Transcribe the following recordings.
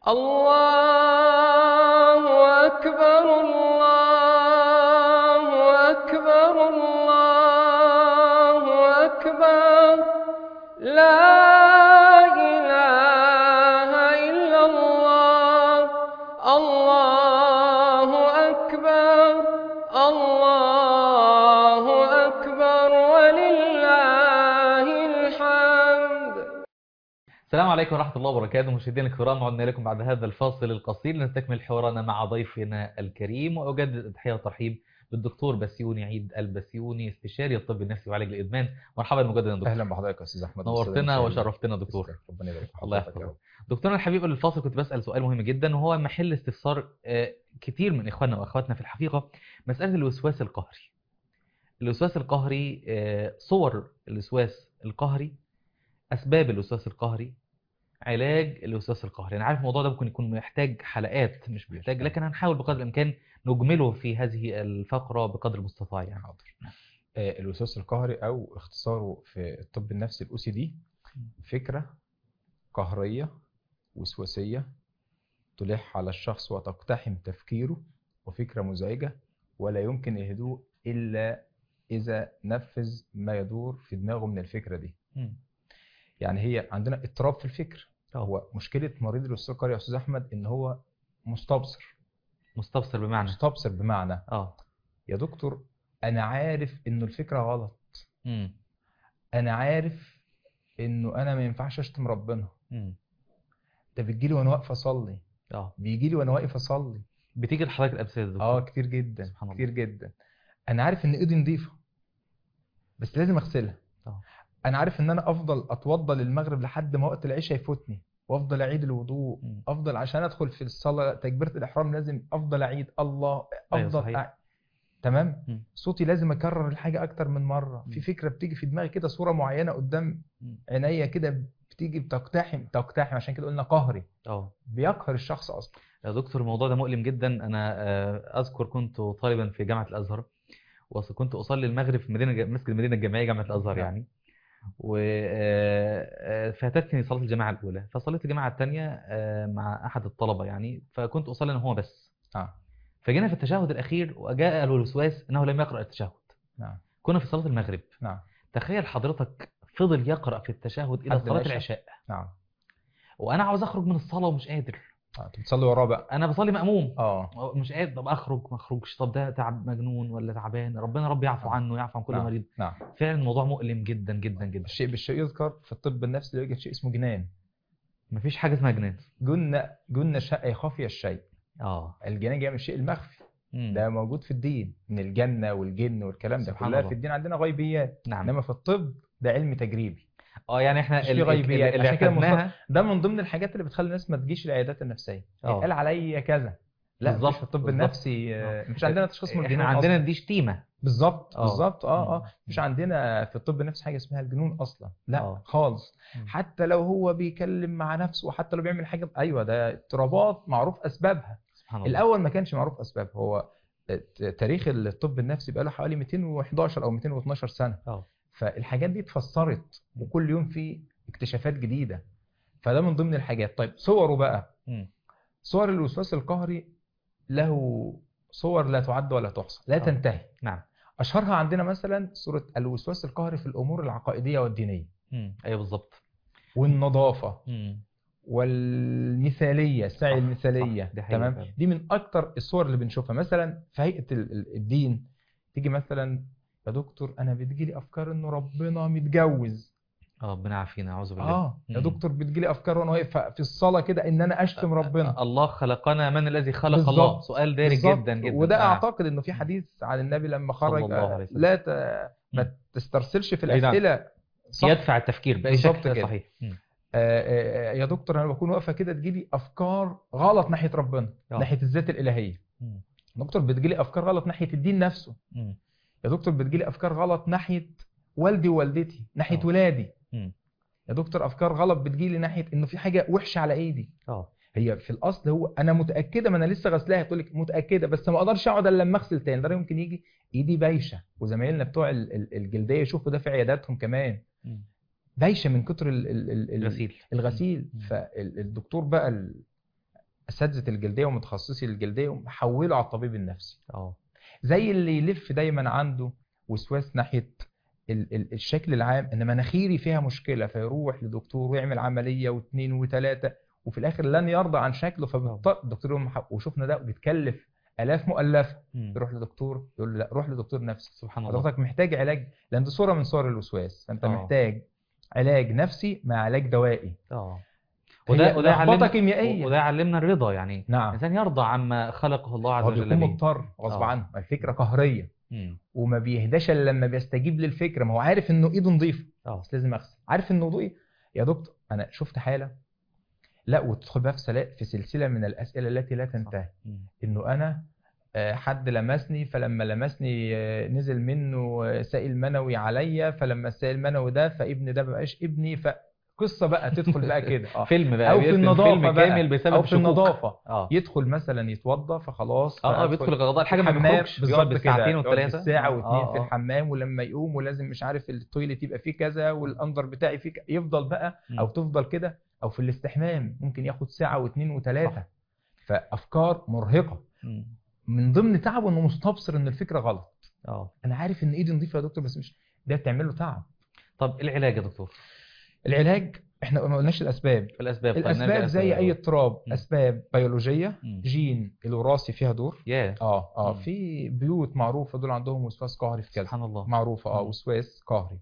الله أكبر الله أكبر الله أكبر لا إله إلا الله الله أكبر الله أكبر ولله الحمد السلام عليكم ورحمة الله وبركاته مشاهدينا الكرام عدنا لكم بعد هذا الفاصل القصير لنستكمل حوارنا مع ضيفنا الكريم وأجدد التحية والترحيب بالدكتور بسيوني عيد البسيوني استشاري الطب النفسي وعلاج الإدمان مرحبا مجددا يا دكتور اهلا بحضرتك يا استاذ احمد نورتنا وشرفتنا دكتور تسلم. ربنا يبارك في الله حضرتك يا يحفظك رب. دكتورنا الحبيب قبل الفاصل كنت بسأل سؤال مهم جدا وهو محل استفسار آه، كتير من إخواننا وأخواتنا في الحقيقة مسألة الوسواس القهري الوسواس القهري آه، صور الوسواس القهري أسباب الوسواس القهري علاج الوسواس القهري أنا عارف الموضوع ده ممكن يكون محتاج حلقات مش محتاج بالفعل. لكن هنحاول بقدر الإمكان نجمله في هذه الفقرة بقدر المستطاع يعني حاضر آه، الوسواس القهري او اختصاره في الطب النفسي الاو سي دي فكره قهريه وسواسيه تلح على الشخص وتقتحم تفكيره وفكره مزعجه ولا يمكن الهدوء الا اذا نفذ ما يدور في دماغه من الفكره دي مم. يعني هي عندنا اضطراب في الفكر آه. هو مشكله مريض الوسواس القهري يا استاذ احمد ان هو مستبصر مستبصر بمعنى مستبصر بمعنى اه يا دكتور انا عارف انه الفكره غلط مم. انا عارف انه انا ما ينفعش اشتم ربنا مم. ده بتجيلي وانا واقف اصلي اه بيجيلي وانا واقف اصلي بتيجي لحضرتك الأمثلة دي دكتور؟ اه كتير جدا سبحان كتير جدا انا عارف ان ايدي نظيفه بس لازم اغسلها آه. انا عارف ان انا افضل اتوضى للمغرب لحد ما وقت العشاء يفوتني وافضل اعيد الوضوء مم. افضل عشان ادخل في الصلاه تكبيره الاحرام لازم افضل اعيد الله أيوة افضل صحيح. أع... تمام مم. صوتي لازم اكرر الحاجه اكتر من مره مم. في فكره بتيجي في دماغي كده صوره معينه قدام مم. عينيا كده بتيجي بتقتحم تقتحم عشان كده قلنا قهري اه بيقهر الشخص اصلا يا دكتور الموضوع ده مؤلم جدا انا آه، اذكر كنت طالبا في جامعه الازهر وكنت اصلي المغرب في مدينه مسجد المدينه الجامعيه جامعه الازهر نعم. يعني وفاتتني صلاه الجماعه الاولى فصليت الجماعه الثانيه مع احد الطلبه يعني فكنت اصلي انا هو بس اه فجينا في التشهد الاخير وجاء له الوسواس انه لم يقرا التشهد نعم كنا في صلاه المغرب نعم تخيل حضرتك فضل يقرا في التشهد الى لحد صلاه العشاء. العشاء نعم وانا عاوز اخرج من الصلاه ومش قادر آه. انت بتصلي وراه بقى انا بصلي ماموم اه مش قادر طب اخرج ما اخرجش طب ده تعب مجنون ولا تعبان ربنا رب يعفو نعم. عنه يعفو عن كل نعم. مريض نعم فعلا الموضوع مؤلم جدا جدا جدا الشيء بالشيء يذكر في الطب النفسي يوجد شيء اسمه جنان مفيش حاجه اسمها جنان جن جن شيء خفي الشيء اه الجنان جاي من الشيء المخفي مم. ده موجود في الدين من الجنه والجن والكلام ده سبحان كلها الله. في الدين عندنا غيبيات نعم انما في الطب ده علم تجريبي اه يعني احنا مش في ال- ال- غيبيات. اللي عشان كده اخدناها ده من ضمن الحاجات اللي بتخلي الناس ما تجيش العيادات النفسيه آه. قال عليا كذا لا بالظبط، مش في الطب بالظبط. النفسي آه، مش عندنا تشخيص من احنا الجنون عندنا أصلاً. دي شتيمه بالظبط آه. بالظبط اه مم. اه مش عندنا في الطب النفسي حاجه اسمها الجنون اصلا لا آه. خالص مم. حتى لو هو بيكلم مع نفسه وحتى لو بيعمل حاجه ايوه ده اضطرابات معروف اسبابها سبحان الله الاول ما كانش معروف اسبابها هو ت- تاريخ الطب النفسي بقى له حوالي 211 او 212 سنه اه فالحاجات دي اتفسرت وكل يوم في اكتشافات جديده فده من ضمن الحاجات طيب صوره بقى مم. صور الوسواس القهري له صور لا تعد ولا تحصى لا آه. تنتهي نعم اشهرها عندنا مثلا صوره الوسواس القهري في الامور العقائديه والدينيه مم. ايوه بالظبط والنظافه مم. والمثاليه السعي صح، المثاليه صح، دي حقيقة تمام فعلا. دي من اكتر الصور اللي بنشوفها مثلا في هيئه ال- ال- الدين تيجي مثلا يا دكتور انا بتجيلي افكار انه ربنا متجوز اه ربنا يعافينا اعوذ بالله اه يا مم. دكتور بتجيلي افكار وانا واقف في الصلاه كده ان انا اشتم ربنا الله خلقنا من الذي خلق بالظبط. الله سؤال دارج بالظبط. جدا جدا وده آه. اعتقد انه في حديث عن النبي لما خرج الله عليه آه، وسلم. لا ت... ما مم. تسترسلش في أي نعم. الاسئله صح يدفع التفكير باي بالظبط شكل كده. صحيح مم. آه، آه، يا دكتور انا بكون واقفه كده تجيلي افكار غلط ناحيه ربنا آه. ناحيه الذات الالهيه مم. دكتور بتجيلي افكار غلط ناحيه الدين نفسه مم. يا دكتور بتجيلي افكار غلط ناحيه والدي ووالدتي ناحيه آه. ولادي مم. يا دكتور افكار غلط بتجيلي ناحيه انه في حاجه وحشه على ايدي اه هي في الاصل هو انا متاكده ما انا لسه غسلاها تقول لك متاكده بس ما اقدرش اقعد الا لما اغسل تاني ده يمكن يجي ايدي بايشه وزمايلنا بتوع ال- ال- الجلديه يشوفوا ده في عياداتهم كمان مم. بايشه من كتر ال- ال- ال- ال- غسيل الغسيل مم. فالدكتور بقى ال- اساتذه الجلديه ومتخصصي الجلديه ومحوله على الطبيب النفسي اه زي اللي يلف دايما عنده وسواس ناحيه ال- ال- الشكل العام ان مناخيري فيها مشكله فيروح لدكتور ويعمل عمليه واثنين وثلاثه وفي الاخر لن يرضى عن شكله فبيضطر الدكتور يقوم مح- وشفنا ده بيتكلف الاف مؤلفه مم. يروح لدكتور يقول له لا روح لدكتور نفسي سبحان الله حضرتك محتاج علاج لان دي صوره من صور الوسواس فانت آه. محتاج علاج نفسي مع علاج دوائي اه هي وده وده لخبطه علمنا كيميائيه وده علمنا الرضا يعني نعم الانسان يرضى عما خلقه الله عز هو وجل بيكون به مضطر غصب آه. عنه الفكره قهريه مم. وما بيهداش الا لما بيستجيب للفكره ما هو عارف انه ايده نظيفه اه بس لازم اغسل عارف انه ضوئي يا دكتور انا شفت حاله لا وتدخل بقى في سلا- في سلسله من الاسئله التي لا تنتهي مم. انه انا آه، حد لمسني فلما لمسني آه، نزل منه آه، سائل منوي عليا فلما السائل المنوي ده فابني ده مبقاش ابني فقصه بقى تدخل بقى كده اه فيلم بقى او في بيرسم النظافه فيلم بقى كامل بسبب او في شكوك. النظافه اه يدخل مثلا يتوضى فخلاص اه اه فأدخل بيدخل الغضاء الحاجه ما الحمام بيخرجش بيقعد بالظبط كده بالساعتين يقعد والثلاثه بالساعه واثنين آه، في آه. الحمام ولما يقوم ولازم مش عارف التويليت يبقى فيه كذا والاندر بتاعي فيه ك- يفضل بقى مم. او تفضل كده او في الاستحمام ممكن ياخد ساعه واثنين وثلاثه فافكار مرهقه مم. من ضمن تعبه انه مستبصر ان الفكره غلط اه انا عارف ان ايدي نظيفه يا دكتور بس مش ده بتعمل له تعب طب العلاج يا دكتور العلاج احنا ما قلناش الاسباب الاسباب طيب نرجع الاسباب زي للأسباب. اي اضطراب مم. اسباب بيولوجيه مم. جين الوراثي فيها دور يا اه اه مم. في بيوت معروفه دول عندهم وسواس قهري في كذا سبحان الله معروفه اه مم. وسواس قهري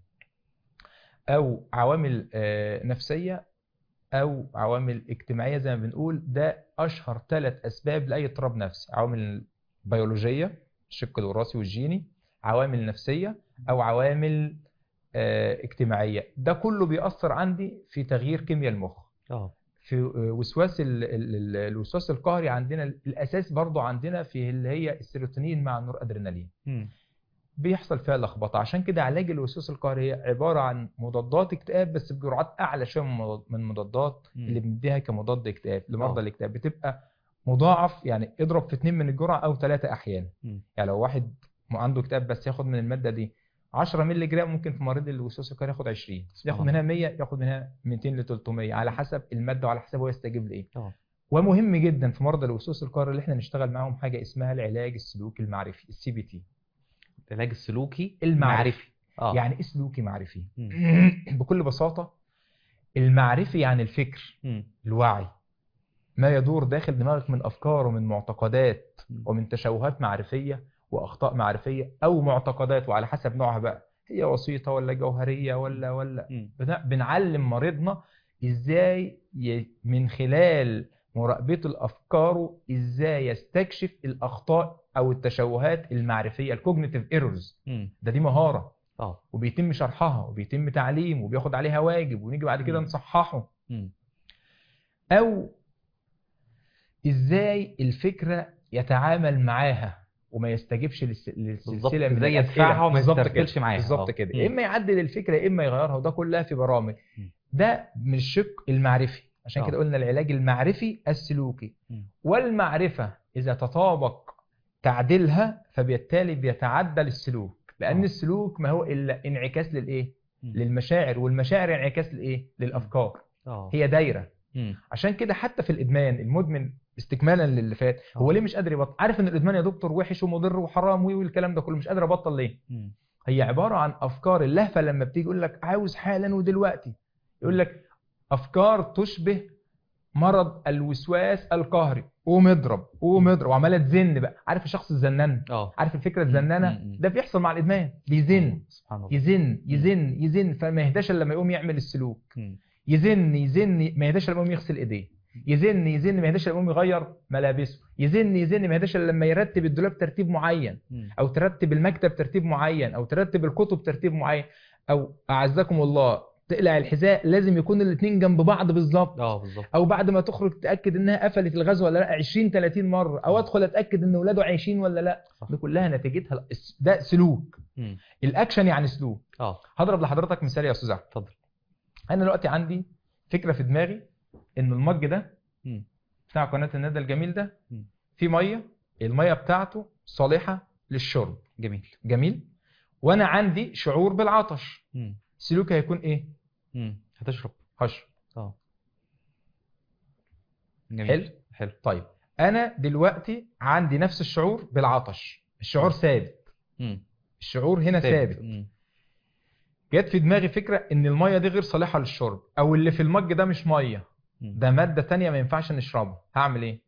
او عوامل آه، نفسيه او عوامل اجتماعيه زي ما بنقول ده اشهر ثلاث اسباب لاي اضطراب نفسي عوامل بيولوجيه الشق الوراثي والجيني عوامل نفسيه او عوامل آه، اجتماعيه ده كله بيأثر عندي في تغيير كيمياء المخ اه في آه، وسواس ال- ال- ال- الوسواس القهري عندنا الاساس برضو عندنا في اللي هي السيروتونين مع النور ادرينالين مم. بيحصل فيها لخبطه عشان كده علاج الوسواس القهري هي عباره عن مضادات اكتئاب بس بجرعات اعلى شويه من مضاد- من مضادات مم. اللي بنديها كمضاد اكتئاب لمرضى آه. الاكتئاب بتبقى مضاعف يعني اضرب في اتنين من الجرعه او ثلاثه احيانا مم. يعني لو واحد م- عنده اكتئاب بس ياخد من الماده دي 10 مللي جرام ممكن في مريض الوسواس القهري ياخد 20 سبحان ياخد منها 100 ياخد منها 200 ل 300 على حسب الماده وعلى حسب هو يستجيب لايه اه ومهم جدا في مرضى الوسواس القهري اللي احنا نشتغل معاهم حاجه اسمها العلاج السلوكي المعرفي السي بي تي العلاج السلوكي المعرفي. اه يعني ايه سلوكي معرفي مم. بكل بساطه المعرفي يعني الفكر مم. الوعي ما يدور داخل دماغك من افكار ومن معتقدات مم. ومن تشوهات معرفيه واخطاء معرفيه او معتقدات وعلى حسب نوعها بقى هي وسيطه ولا جوهريه ولا ولا مم. بن- بنعلم مريضنا ازاي ي- من خلال مراقبته الافكار ازاي يستكشف الاخطاء او التشوهات المعرفيه الكوجنيتيف ايرورز مم. ده دي مهاره اه وبيتم شرحها وبيتم تعليم وبياخد عليها واجب ونيجي بعد كده مم. نصححه مم. او ازاي الفكره يتعامل معاها وما يستجيبش للس- بالظبط للسلسله من ازاي الأسئلة. يدفعها وما بالظبط يسترسلش كده. معاها بالظبط آه. كده مم. يا اما يعدل الفكره يا اما يغيرها وده كلها في برامج مم. ده من الشق المعرفي عشان آه. كده قلنا العلاج المعرفي السلوكي مم. والمعرفه اذا تطابق تعديلها فبالتالي بيتعدل السلوك لان آه. السلوك ما هو الا انعكاس للايه مم. للمشاعر والمشاعر انعكاس لايه للافكار اه هي دايره مم. عشان كده حتى في الادمان المدمن استكمالا للي فات هو آه. ليه مش قادر يبطل عارف ان الادمان يا دكتور وحش ومضر وحرام وي والكلام ده كله مش قادر ابطل ليه مم. هي عباره عن افكار اللهفه لما بتيجي يقول لك عاوز حالا ودلوقتي يقول لك افكار تشبه مرض الوسواس القهري قوم اضرب قوم اضرب وعماله تزن بقى عارف الشخص الزنان اه عارف الفكره مم. الزنانه مم. ده بيحصل مع الادمان بيزن سبحان الله يزن يزن يزن فما يهداش الا لما يقوم يعمل السلوك مم. يزن يزن ما يهداش الا لما يقوم يغسل ايديه يزن يزن ما يهداش الا لما يقوم يغير ملابسه يزن يزن ما يهداش الا لما يرتب الدولاب ترتيب معين مم. او ترتب المكتب ترتيب معين او ترتب الكتب ترتيب معين او اعزكم الله تقلع الحذاء لازم يكون الاثنين جنب بعض بالظبط اه بالظبط او بعد ما تخرج تاكد انها قفلت الغاز ولا لا 20 30 مره او ادخل اتاكد ان اولاده عايشين ولا لا صح. دي كلها نتيجتها ده سلوك مم. الاكشن يعني سلوك اه هضرب لحضرتك مثال يا استاذ أحمد. اتفضل انا دلوقتي عندي فكره في دماغي ان المج ده مم. بتاع قناه الندى الجميل ده مم. فيه ميه الميه بتاعته صالحه للشرب جميل جميل وانا عندي شعور بالعطش مم. سلوكي هيكون ايه مم. هتشرب هشرب اه جميل. حلو حلو طيب انا دلوقتي عندي نفس الشعور بالعطش الشعور ثابت مم. الشعور هنا ثابت مم. جت في دماغي فكره ان الميه دي غير صالحه للشرب او اللي في المج ده مش ميه مم. ده ماده تانية ما ينفعش نشربها هعمل ايه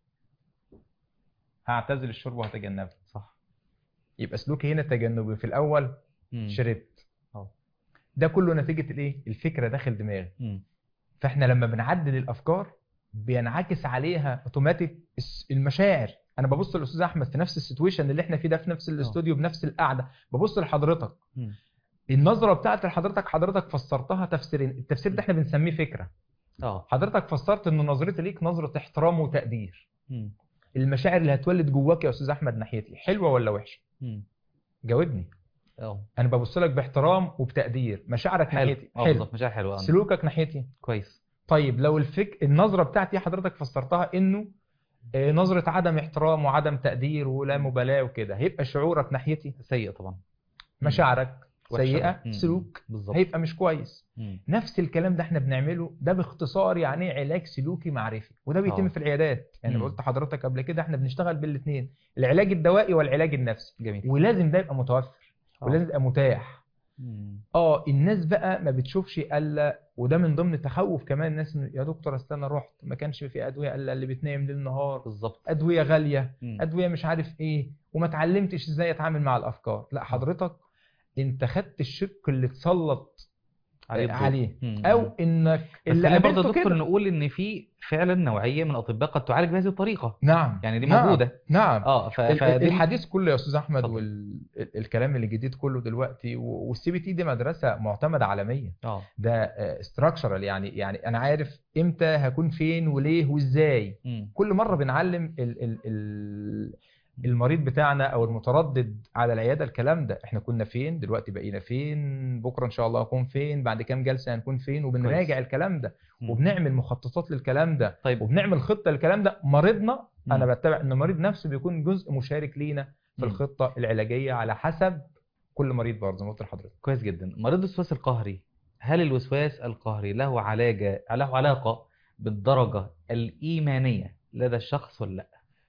هعتزل الشرب وهتجنبه صح يبقى سلوكي هنا تجنبي في الاول مم. شربت أه. ده كله نتيجه الايه الفكره داخل دماغي مم. فاحنا لما بنعدل الافكار بينعكس عليها اوتوماتيك الس- المشاعر انا ببص للاستاذ احمد في نفس السيتويشن اللي احنا فيه ده في نفس الاستوديو بنفس القعده ببص لحضرتك مم. النظره بتاعت حضرتك حضرتك فسرتها تفسيرين التفسير ده احنا بنسميه فكره اه حضرتك فسرت ان نظرتي ليك نظره احترام وتقدير مم. المشاعر اللي هتولد جواك يا استاذ احمد ناحيتي حلوه ولا وحشه مم. جاوبني اه انا ببص لك باحترام وبتقدير مشاعرك حلو ناحيتي اه حلو بالظبط مشاعر حلوه آه. سلوكك ناحيتي كويس طيب لو الفك النظره بتاعتي حضرتك فسرتها انه آه، نظره عدم احترام وعدم تقدير ولا مبالاه وكده هيبقى شعورك ناحيتي سيء طبعا مشاعرك وحشة. سيئه مم. سلوك بالظبط هيبقى مش كويس مم. نفس الكلام ده احنا بنعمله ده باختصار يعني ايه علاج سلوكي معرفي وده بيتم آه. في العيادات يعني مم. قلت لحضرتك قبل كده احنا بنشتغل بالاثنين العلاج الدوائي والعلاج النفسي جميل ولازم ده يبقى متوفر آه. ولازم يبقى متاح مم. اه الناس بقى ما بتشوفش الا وده من ضمن تخوف كمان الناس إنه يا دكتور اصل انا رحت ما كانش في ادويه الا اللي بتنام ليل نهار بالظبط ادويه غاليه مم. ادويه مش عارف ايه وما اتعلمتش ازاي اتعامل مع الافكار لا حضرتك انت خدت الشق اللي اتسلط عليه الضوء. عليه مم. او انك بس اللي خلينا برضه قابلته يا دكتور كده نقول ان في فعلا نوعيه من الاطباء قد تعالج بهذه الطريقه نعم يعني دي نعم. موجوده نعم اه ف... ال- ال- فدي الحديث كله يا استاذ احمد اتفضل. والكلام الجديد كله دلوقتي والسي بي تي دي مدرسه معتمده عالميا اه ده استراكشرال يعني يعني انا عارف امتى هكون فين وليه وازاي مم. كل مره بنعلم ال ال ال المريض بتاعنا او المتردد على العياده الكلام ده احنا كنا فين دلوقتي بقينا فين بكره ان شاء الله هنكون فين بعد كام جلسه هنكون فين وبنراجع الكلام ده مم. وبنعمل مخططات للكلام ده طيب وبنعمل خطه للكلام ده مريضنا مم. انا بتبع ان المريض نفسه بيكون جزء مشارك لينا في مم. الخطه العلاجيه على حسب كل مريض برضه زي ما قلت لحضرتك كويس جدا مريض الوسواس القهري هل الوسواس القهري له علاجه له علاقه بالدرجه الايمانيه لدى الشخص ولا لا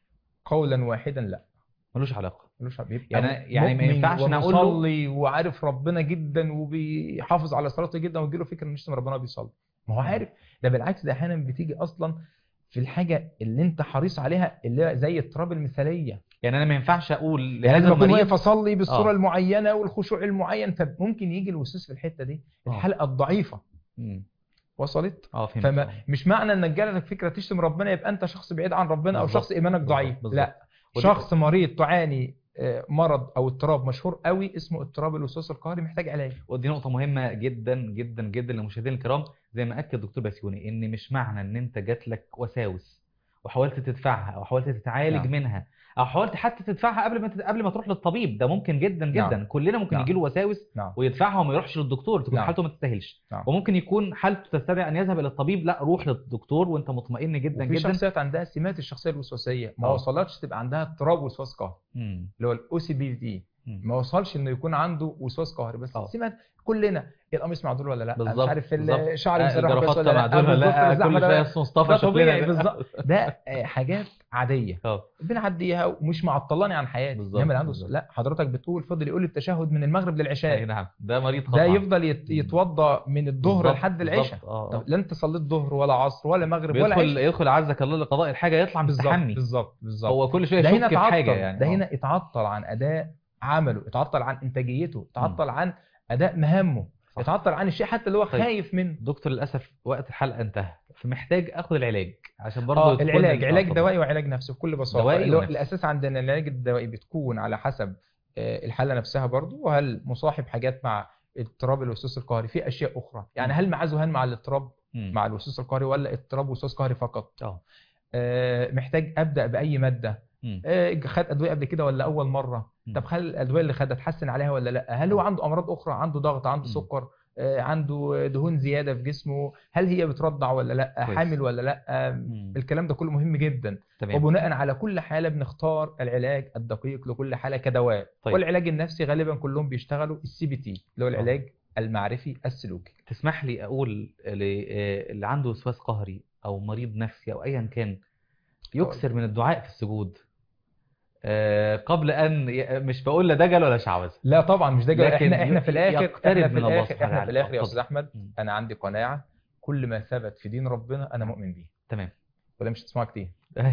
قولا واحدا لا ملوش علاقه ملوش علاقة. بيبقى يعني- يعني ما مؤمن ينفعش أنا أقول له- ومصلي وعارف ربنا جدا وبيحافظ على صلاته جدا ويجي له فكره انه يشتم ربنا بيصلي ما هو مم. عارف ده بالعكس ده احيانا بتيجي اصلا في الحاجه اللي انت حريص عليها اللي هي زي التراب المثاليه يعني انا ما ينفعش اقول يعني لهذا لازم اكون واقف المريض اصلي بالصوره آه. المعينه والخشوع المعين فممكن يجي الوسوس في الحته دي آه. الحلقه الضعيفه مم. وصلت اه فهمت فما آه. مش معنى انك جالك فكره تشتم ربنا يبقى انت شخص بعيد عن ربنا او بالظبط. شخص ايمانك بالظبط. ضعيف بالظبط. لا ودي- شخص مريض تعاني آه، مرض او اضطراب مشهور قوي اسمه اضطراب الوسواس القهري محتاج علاج ودي نقطة مهمة جدا جدا جدا للمشاهدين الكرام زي ما أكد دكتور بسيوني إن مش معنى إن أنت جات لك وساوس وحاولت تدفعها أو حاولت تتعالج نعم. منها أو حاولت حتى تدفعها قبل ما تت- قبل ما تروح للطبيب ده ممكن جدا جدا نعم. كلنا ممكن نعم. يجي له وساوس نعم ويدفعها وما يروحش للدكتور تكون نعم. حالته ما تستاهلش نعم. وممكن يكون حالته تستدعي أن يذهب إلى الطبيب لا روح للدكتور وأنت مطمئن جدا وفي جدا شخصيات عندها سمات الشخصيه الوسواسيه ما آه. وصلتش تبقى عندها اضطراب وسواس قهري مم. اللي هو الاو سي بي دي مم. ما وصلش انه يكون عنده وسواس قهري بس آه. سمات كلنا القميص معدول ولا لا بالظبط مش عارف بالظبط. الشعر آه، مسرح كويس الجرافطة ولا لا معدولة بالظبط، لا الزحمة كل ده- شوية أستاذ مصطفى ده شوف طبيعي لنا بالظبط ده آه، حاجات عاديه اه بنعديها ومش معطلاني عن حياتي بالظبط، انما اللي عنده بالظبط. لا حضرتك بتقول فضل يقول التشهد من المغرب أي للعشاء نعم ده مريض ده قطعا يفضل يت- يتوضا من الظهر بالظبط، لحد بالظبط. العشاء آه، آه. طب لا انت صليت ظهر ولا عصر ولا مغرب ولا بيدخل عشاء يدخل عزك الله لقضاء الحاجه يطلع بالظبط مستحمي بالظبط بالظبط هو كل شويه ده هنا يشك في حاجه اتعطل يعني ده آه. هنا اتعطل عن اداء عمله اتعطل عن انتاجيته اتعطل عن اداء مهامه صح. اتعطل عن الشيء حتى اللي هو طيب. خايف منه دكتور للاسف وقت الحلقه انتهى فمحتاج اخد العلاج عشان برضه اه تكون العلاج ال- علاج آه، دوائي وعلاج نفسي بكل بساطه دوائي اللي هو ونفسي. الاساس عندنا العلاج الدوائي بتكون على حسب آه، الحاله نفسها برضو وهل مصاحب حاجات مع اضطراب الوسواس القهري في اشياء اخرى يعني مم. هل مع ذهان مع الاضطراب مم. مع الوسواس القهري ولا اضطراب وسواس قهري فقط اه آه، محتاج ابدا باي ماده مم. آه، خد ادويه قبل كده ولا اول مره مم. طب هل الادويه اللي خدها تحسن عليها ولا لا هل هو عنده امراض اخرى عنده ضغط عنده مم. سكر آه، عنده دهون زياده في جسمه هل هي بترضع ولا لا كويس. حامل ولا لا آه، مم. الكلام ده كله مهم جدا تمام وبناء على كل حاله بنختار العلاج الدقيق لكل حاله كدواء طيب. والعلاج النفسي غالبا كلهم بيشتغلوا السي بي تي اللي هو العلاج المعرفي السلوكي تسمح لي اقول ل- آه، اللي عنده وسواس قهري او مريض نفسي او ايا كان يكثر من الدعاء في السجود آه، قبل ان ي- مش بقول لا دجل ولا شعوذه لا طبعا مش ده جواب. لكن احنا احنا في الاخر يقترب احنا في من الله الاخر سبحانه احنا في وتعالى. الاخر يا اتفضل. استاذ احمد مم. انا عندي قناعه كل ما ثبت في دين ربنا انا مؤمن بيه تمام ولا مش هتسمعوا كتير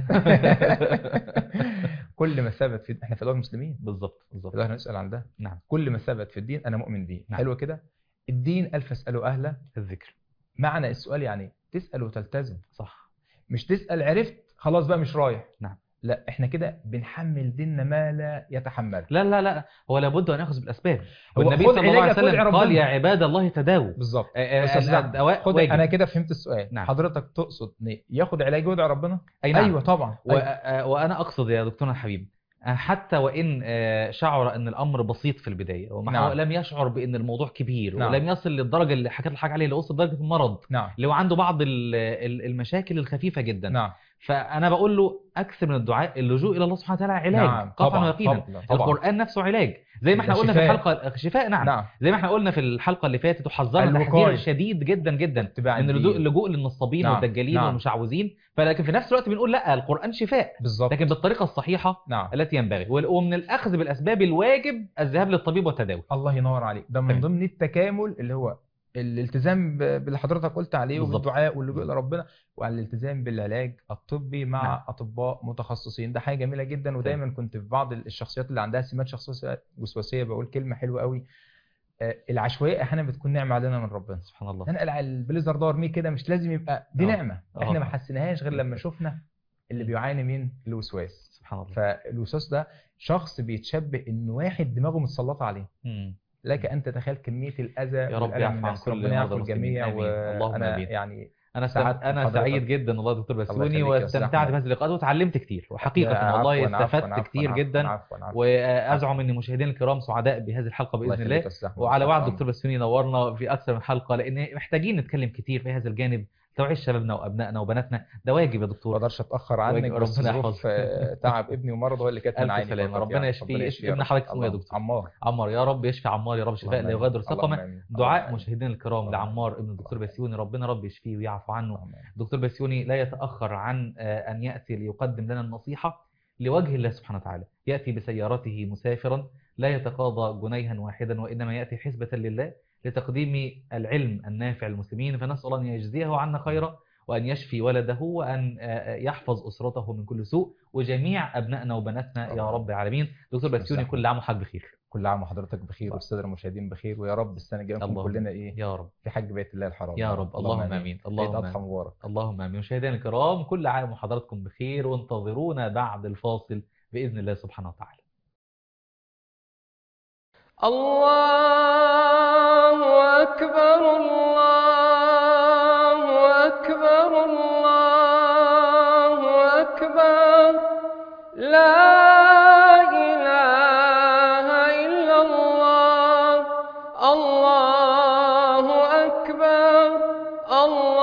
كل ما ثبت في احنا في دول المسلمين بالظبط بالظبط الله نسال عن ده نعم كل ما ثبت في الدين انا مؤمن بيه نعم. حلو كده الدين الف اساله اهله الذكر معنى السؤال يعني تسال وتلتزم صح مش تسال عرفت خلاص بقى مش رايح نعم. لا احنا كده بنحمل ديننا ما لا يتحمل لا لا لا هو لابد ان ياخذ بالاسباب هو والنبي خد صلى الله عليه علاجك، خد وسلم قال ربنا. يا عباد الله تداووا بالظبط آه، آه، أستاذ أحمد، الدواء خد واجب انا كده فهمت السؤال نعم. حضرتك تقصد إن ياخد علاج ويدعي ربنا اي نعم ايوه طبعا و... أيوة. آه، وانا اقصد يا دكتورنا الحبيب آه، حتى وان آه، شعر ان الامر بسيط في البدايه ومع نعم. لم يشعر بان الموضوع كبير نعم. ولم يصل للدرجه اللي حكيت لحضرتك عليها اللي وصل لدرجه المرض نعم اللي هو عنده بعض ال- ال- المشاكل الخفيفه جدا نعم فانا بقول له اكثر من الدعاء اللجوء الى الله سبحانه وتعالى علاج نعم قطعا طبعا ويقينا طبعا طبعا القران نفسه علاج زي ما احنا ده قلنا في شفاء. الحلقه شفاء نعم نعم زي ما احنا قلنا في الحلقه اللي فاتت وحذرنا الوقاية. تحذير شديد جدا جدا اتباع من الدين. اللجوء اللجوء للنصابين نعم. والدجالين نعم. والمشعوذين فلكن في نفس الوقت بنقول لا القران شفاء بالظبط لكن بالطريقه الصحيحه نعم التي ينبغي وال- ومن الاخذ بالاسباب الواجب الذهاب للطبيب والتداوي الله ينور عليك ده من تمام. ضمن التكامل اللي هو الالتزام ب- باللي حضرتك قلت عليه بالظبط. وبالدعاء واللجوء لربنا وعلى الالتزام بالعلاج الطبي مع نعم. اطباء متخصصين ده حاجه جميله جدا ودايما كنت في بعض الشخصيات اللي عندها سمات شخصيه وسواسيه بقول كلمه حلوه قوي آه، العشوائيه احيانا بتكون نعمه علينا من ربنا سبحان الله هنقلع البليزر ده وارميه كده مش لازم يبقى دي آه. نعمه احنا آه. ما حسيناهاش غير لما شفنا اللي بيعاني من الوسواس سبحان الله فالوسواس ده شخص بيتشبه ان واحد دماغه متسلطه عليه مم. لك ان تتخيل كميه الاذى يا رب والالم يعفو من عن الناس كل ربنا مرضى يعفو المسلمين. الجميع آمين. اللهم وانا آمين. يعني انا سعدت استم... انا بحضرتك. سعيد جدا والله دكتور بسيوني يخليك يا أستاذ واستمتعت أحمد. بهذه اللقاءات وتعلمت كتير وحقيقه لا، والله عفواً، عفواً، استفدت عفواً، كتير عفواً، جدا عفواً، عفواً. وازعم ان مشاهدينا الكرام سعداء بهذه الحلقه الله باذن يخليك الله يا أستاذ أحمد. وعلى وعد شكراً. دكتور بسيوني نورنا في اكثر من حلقه لان محتاجين نتكلم كتير في هذا الجانب توعيه شبابنا وابنائنا وبناتنا ده واجب يا ما دكتور اقدرش اتاخر عنك واجب. بس ربنا ظروف يحفظك. آه، تعب ابني ومرض هو اللي كانت ألف من عيني سلامة. فقط ربنا يعني. يشفيه. ربنا اسم يا ابن رب. حضرتك اسمه إيه يا الله. دكتور؟ عمار عمار يا رب يشفي عمار يا رب شفاء لا اللهم يغادر آمين. سقما اللهم آمين. دعاء اللهم مشاهدينا الكرام اللهم لعمار آمين. ابن الدكتور اللهم بسيوني ربنا رب يشفيه ويعفو عنه آمين. دكتور بسيوني لا يتأخر عن آه، أن يأتي ليقدم لنا النصيحة لوجه الله سبحانه وتعالى يأتي بسيارته مسافرا لا يتقاضى جنيها واحدا وإنما يأتي حسبة لله لتقديم العلم النافع للمسلمين فنسأل الله أن يجزيه عنا خيرا وأن يشفي ولده وأن آه، يحفظ أسرته من كل سوء وجميع أبنائنا وبناتنا يا رب العالمين دكتور بسيوني كل عام وحضرتك بخير كل عام وحضرتك بخير والساده المشاهدين بخير ويا رب السنه الجايه نكون اللهم كلنا ايه يا رب في حج بيت الله الحرام يا رب اللهم آمين عيد اللهم اضحى آمين مبارك اللهم امين مشاهدينا الكرام كل عام وحضراتكم بخير وانتظرونا بعد الفاصل باذن الله سبحانه وتعالى الله أكبر الله أكبر الله أكبر لا إله إلا الله الله أكبر الله